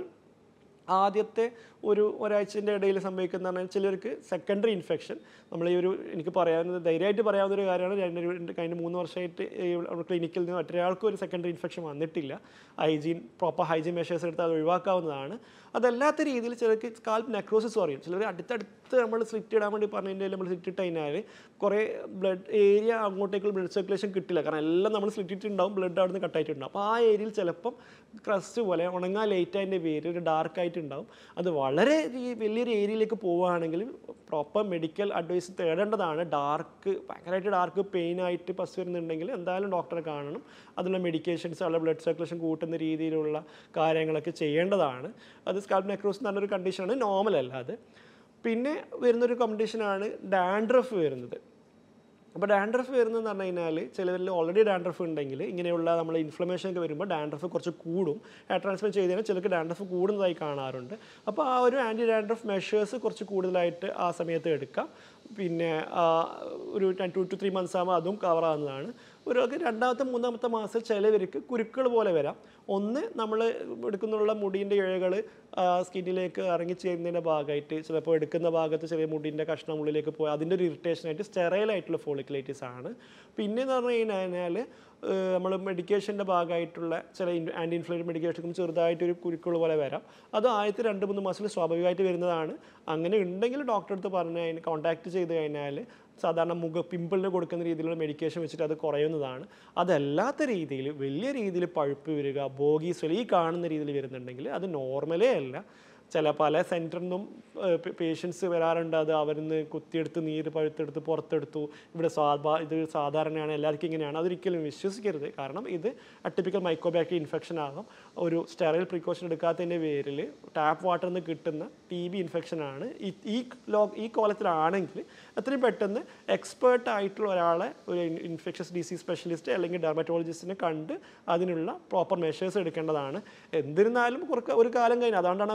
S1: ആദ്യത്തെ ഒരു ഒരാഴ്ചൻ്റെ ഇടയിൽ സംഭവിക്കുന്ന പറഞ്ഞാൽ ചിലർക്ക് സെക്കൻഡറി ഇൻഫെക്ഷൻ നമ്മൾ ഈ ഒരു എനിക്ക് പറയാവുന്നത് ധൈര്യമായിട്ട് പറയാവുന്ന ഒരു കാര്യമാണ് ഞാൻ ഒരു രണ്ട് കഴിഞ്ഞ മൂന്ന് വർഷമായിട്ട് ഈ നമ്മുടെ ക്ലിനിക്കിൽ നിന്ന് മറ്റൊരാൾക്കും ഒരു സെക്കൻഡറി ഇൻഫെക്ഷൻ വന്നിട്ടില്ല ഹൈജീൻ പ്രോപ്പർ ഹൈജീൻ മെഷേഴ്സ് എടുത്ത് അത് ഒഴിവാക്കാവുന്നതാണ് അതല്ലാത്ത രീതിയിൽ ചിലർക്ക് സ്കാൽപ്പ് നെക്രോസിസ് പറയും ചിലർ അടുത്തടുത്ത് നമ്മൾ സ്ലിറ്റ് ഇടാൻ വേണ്ടി പറഞ്ഞതിൻ്റെ നമ്മൾ സ്ലിറ്റ് ഇട്ട് കഴിഞ്ഞാൽ കുറേ ബ്ലഡ് ഏരിയ അങ്ങോട്ടേക്കുള്ള ബ്ലഡ് സർക്കുലേഷൻ കിട്ടില്ല കാരണം എല്ലാം നമ്മൾ സ്ലിറ്റ് ഇട്ടുണ്ടാവും ബ്ലഡ് അവിടെ നിന്ന് കട്ടായിട്ടുണ്ടാവും അപ്പോൾ ആ ഏരിയയിൽ ചിലപ്പം ക്രസ്റ്റ് പോലെ ഉണങ്ങാൻ ലേറ്റ് അതിൻ്റെ പേര് ഒരു ഡാർക്ക് ആയിട്ടുണ്ടാവും അത് വളരെ ഈ വലിയൊരു ഏരിയയിലേക്ക് പോവുകയാണെങ്കിൽ പ്രോപ്പർ മെഡിക്കൽ അഡ്വൈസ് തേടേണ്ടതാണ് ഡാർക്ക് ഭയങ്കരമായിട്ട് ഡാർക്ക് പെയിൻ ആയിട്ട് പസ് വരുന്നുണ്ടെങ്കിൽ എന്തായാലും ഡോക്ടറെ കാണണം അതിനുള്ള മെഡിക്കേഷൻസ് ഉള്ള ബ്ലഡ് സർക്കുലേഷൻ കൂട്ടുന്ന രീതിയിലുള്ള കാര്യങ്ങളൊക്കെ ചെയ്യേണ്ടതാണ് അത് സ്കാൽപ്പ് നെക്രോസ് എന്ന് പറഞ്ഞൊരു കണ്ടീഷനാണ് നോർമൽ അല്ല അത് പിന്നെ വരുന്നൊരു കണ്ടീഷനാണ് ഡാൻഡ്രഫ് വരുന്നത് അപ്പോൾ ഡാൻഡ്രഫ് വരുന്നതെന്ന് പറഞ്ഞു കഴിഞ്ഞാൽ ചിലവരിൽ ഓൾറെഡി ഡാൻഡ്രഫ് ഉണ്ടെങ്കിൽ ഇങ്ങനെയുള്ള നമ്മൾ ഇൻഫ്ലമേഷൻ ഒക്കെ വരുമ്പോൾ ഡാൻഡ്രഫ് കുറച്ച് കൂടും ഹെയർ ട്രാൻസ്പ്ലാന്റ് ചെയ്ത് കഴിഞ്ഞാൽ ചിലർക്ക് ഡാൻഡ്രഫ് കൂടുന്നതായി കാണാറുണ്ട് അപ്പോൾ ആ ഒരു ആൻറ്റി ഡാൻഡ്രഫ് മെഷേഴ്സ് കുറച്ച് കൂടുതലായിട്ട് ആ സമയത്ത് എടുക്കാം പിന്നെ ആ, ഒരു ടു ടു ത്രീ മന്ത്സ് ആകുമ്പോൾ അതും കവർ ആവുന്നതാണ് ഒരു ഒക്കെ രണ്ടാമത്തെ മൂന്നാമത്തെ മാസം ചിലവർക്ക് കുരുക്കൾ പോലെ വരാം ഒന്ന് നമ്മൾ എടുക്കുന്നുള്ള മുടീൻ്റെ ഇഴകൾ സ്കിന്നിലേക്ക് ഇറങ്ങി ചേരുന്നതിൻ്റെ ഭാഗമായിട്ട് ചിലപ്പോൾ എടുക്കുന്ന ഭാഗത്ത് ചെറിയ മുടീൻ്റെ കഷ്ണം ഉള്ളിലേക്ക് പോയി അതിൻ്റെ ഒരു ഇറിറ്റേഷനായിട്ട് സ്റ്റെറൈലായിട്ടുള്ള ഫോളിക്കുലൈറ്റിസ് ആണ് പിന്നെ എന്ന് പറഞ്ഞു കഴിഞ്ഞാൽ നമ്മൾ മെഡിക്കേഷൻ്റെ ഭാഗമായിട്ടുള്ള ചില ആൻറ്റി ഇൻഫ്ലേറ്റഡ് മെഡിക്കേഷൻ ചെറുതായിട്ടൊരു കുരുക്കൾ പോലെ വരാം അത് ആദ്യത്തെ രണ്ട് മൂന്ന് മാസത്തിൽ സ്വാഭാവികമായിട്ട് വരുന്നതാണ് അങ്ങനെ ഉണ്ടെങ്കിൽ ഡോക്ടറെ അടുത്ത് പറഞ്ഞ് അതിന് കോൺടാക്ട് ചെയ്ത് കഴിഞ്ഞാൽ സാധാരണ മുഖ പിമ്പിളിന് കൊടുക്കുന്ന രീതിയിലുള്ള മെഡിക്കേഷൻ വെച്ചിട്ട് അത് കുറയുന്നതാണ് അതല്ലാത്ത രീതിയിൽ വലിയ രീതിയിൽ പഴുപ്പ് വരിക ബോഗീസ് ഈ കാണുന്ന രീതിയിൽ വരുന്നുണ്ടെങ്കിൽ അത് നോർമലേ അല്ല ചില പല സെൻറ്ററിൽ നിന്നും പേഷ്യൻസ് വരാറുണ്ട് അത് അവരിന്ന് കുത്തിയെടുത്ത് നീര് പഴുത്തെടുത്ത് പുറത്തെടുത്തു ഇവിടെ സാധാ ഇത് സാധാരണയാണ് എല്ലാവർക്കും ഇങ്ങനെയാണ് അതൊരിക്കലും വിശ്വസിക്കരുത് കാരണം ഇത് അട്ടിപ്പിക്കൽ മൈക്രോബാക്ടീരിയ ഇൻഫെക്ഷൻ ആകാം ഒരു സ്റ്റെറൈൽ പ്രിക്കോഷൻ എടുക്കാത്തതിൻ്റെ പേരിൽ ടാപ്പ് വാട്ടറിൽ നിന്ന് കിട്ടുന്ന ടി ബി ഇൻഫെക്ഷനാണ് ഈ ഈ ലോ ഈ കോലത്തിലാണെങ്കിൽ എത്രയും പെട്ടെന്ന് എക്സ്പേർട്ട് ആയിട്ടുള്ള ഒരാളെ ഒരു ഇൻഫെക്ഷസ് ഡിസീസ് സ്പെഷ്യലിസ്റ്റ് അല്ലെങ്കിൽ ഡെർമറ്റോളജിസ്റ്റിനെ കണ്ട് അതിനുള്ള പ്രോപ്പർ മെഷേഴ്സ് എടുക്കേണ്ടതാണ് എന്നിരുന്നാലും കുറച്ച് ഒരു കാലം കഴിഞ്ഞ് അതുകൊണ്ടാണ് അവർ പറയുന്നത്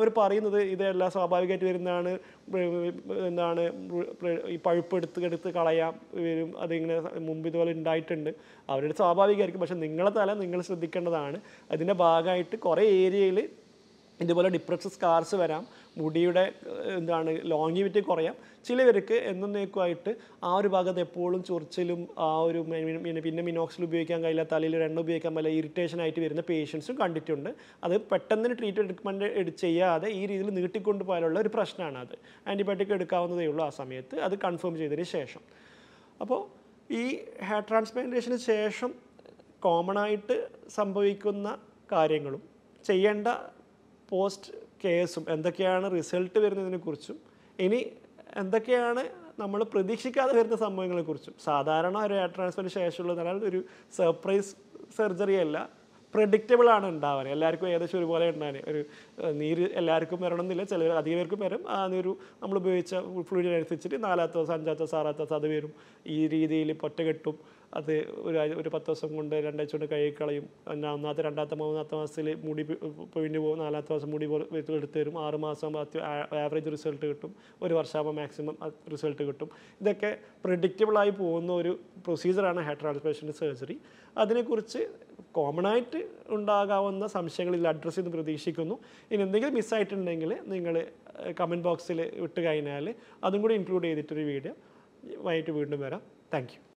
S1: പറയുന്നത് ഇതെല്ലാം സ്വാഭാവികമായിട്ട് വരുന്നതാണ് എന്താണ് ഈ പഴുപ്പ് എടുത്ത് എടുത്ത് കളയാം വരും അതിങ്ങനെ മുമ്പ് ഇതുപോലെ ഉണ്ടായിട്ടുണ്ട് അവരുടെ സ്വാഭാവികമായിരിക്കും പക്ഷെ നിങ്ങളെ തല നിങ്ങൾ ശ്രദ്ധിക്കേണ്ടതാണ് അതിൻ്റെ ഭാഗമായിട്ട് കുറേ ഏരിയയിൽ ഇതുപോലെ ഡിപ്രഷൻ സ്കാർസ് വരാം മുടിയുടെ ഏഹ്, എന്താണ് ലോങ്ങിവിറ്റി കുറയാം ചിലവർക്ക് എന്നേക്കുമായിട്ട് ആ ഒരു ഭാഗത്ത് എപ്പോഴും ചൊറിച്ചിലും ആ ഒരു മെ- മെ- പിന്നെ പിന്നെ മിനോക്സിൽ ഉപയോഗിക്കാൻ കഴിയില്ല തലയിൽ എണ്ണ ഉപയോഗിക്കാൻ പറ്റില്ല ഇറിറ്റേഷൻ ആയിട്ട് വരുന്ന പേഷ്യൻസും കണ്ടിട്ടുണ്ട് അത് പെട്ടെന്ന് ട്രീറ്റ്മെൻറ്റ് എടു ചെയ്യാതെ ഈ രീതിയിൽ നീട്ടിക്കൊണ്ട് പോയാലുള്ള ഒരു പ്രശ്നമാണ് അത് ആൻറ്റിബയോട്ടിക് എടുക്കാവുന്നതേ ഉള്ളൂ ആ സമയത്ത് അത് കൺഫേം ചെയ്തതിന് ശേഷം അപ്പോൾ ഈ ഹെയർ ട്രാൻസ്പ്ലാന്റേഷന് ശേഷം കോമൺ ആയിട്ട് സംഭവിക്കുന്ന കാര്യങ്ങളും ചെയ്യേണ്ട പോസ്റ്റ് കേസും എന്തൊക്കെയാണ് റിസൾട്ട് വരുന്നതിനെ കുറിച്ചും ഇനി എന്തൊക്കെയാണ് നമ്മൾ പ്രതീക്ഷിക്കാതെ വരുന്ന സംഭവങ്ങളെക്കുറിച്ചും സാധാരണ ഒരു ഹെയർ ട്രാൻസ്ഫറിന് ശേഷമുള്ള പറഞ്ഞാൽ ഒരു സർപ്രൈസ് സർജറി അല്ല പ്രഡിക്റ്റബിൾ ആണ് ഉണ്ടാവാൻ എല്ലാവർക്കും ഏകദേശം ഒരുപോലെ ഉണ്ടാകാൻ ഒരു ഏഹ്, നീര് എല്ലാവർക്കും വരണമെന്നില്ല ചില അധികം പേർക്കും വരും ആ നീരു നമ്മൾ ഉപയോഗിച്ച ഫ്ലൂയിഡിനനുസരിച്ചിട്ട് നാലാമത്തെ ദിവസം അഞ്ചാമത്തെ ദിവസം ആറാമത്തെ ദിവസം അത് വരും ഈ രീതിയിൽ പൊറ്റ കെട്ടും അത് ഒരു ആഴ്ച- ഒരു പത്ത് ദിവസം കൊണ്ട് രണ്ടാഴ്ച കൊണ്ട് കഴുകി കളയും പിന്നെ ഒന്നാമത്തെ രണ്ടാമത്തെ മൂന്നാമത്തെ മാസത്തിൽ മുടി പൊഴിഞ്ഞു പോകും നാലാമത്തെ മാസം മുടി പോലെ എടുത്ത് തരും ആറ് മാസം ആവറേജ് റിസൾട്ട് കിട്ടും ഒരു വർഷമാകുമ്പോൾ മാക്സിമം റിസൾട്ട് കിട്ടും ഇതൊക്കെ പ്രഡിക്റ്റബിളായി പോകുന്ന ഒരു പ്രൊസീജിയറാണ് ഹെയർ ട്രാൻസ്പ്ലാന്റേഷൻ സർജറി അതിനെക്കുറിച്ച് കോമൺ ആയിട്ട് ഉണ്ടാകാവുന്ന സംശയങ്ങളിൽ അഡ്രസ്സ് ചെയ്യുന്ന പ്രതീക്ഷിക്കുന്നു ഇനി എന്തെങ്കിലും മിസ്സായിട്ടുണ്ടെങ്കിൽ നിങ്ങൾ കമൻറ്റ് ബോക്സിൽ വിട്ട് കഴിഞ്ഞാൽ അതും കൂടി ഇൻക്ലൂഡ് ചെയ്തിട്ടൊരു വീഡിയോ വൈകിട്ട് വീണ്ടും വരാം താങ്ക് യു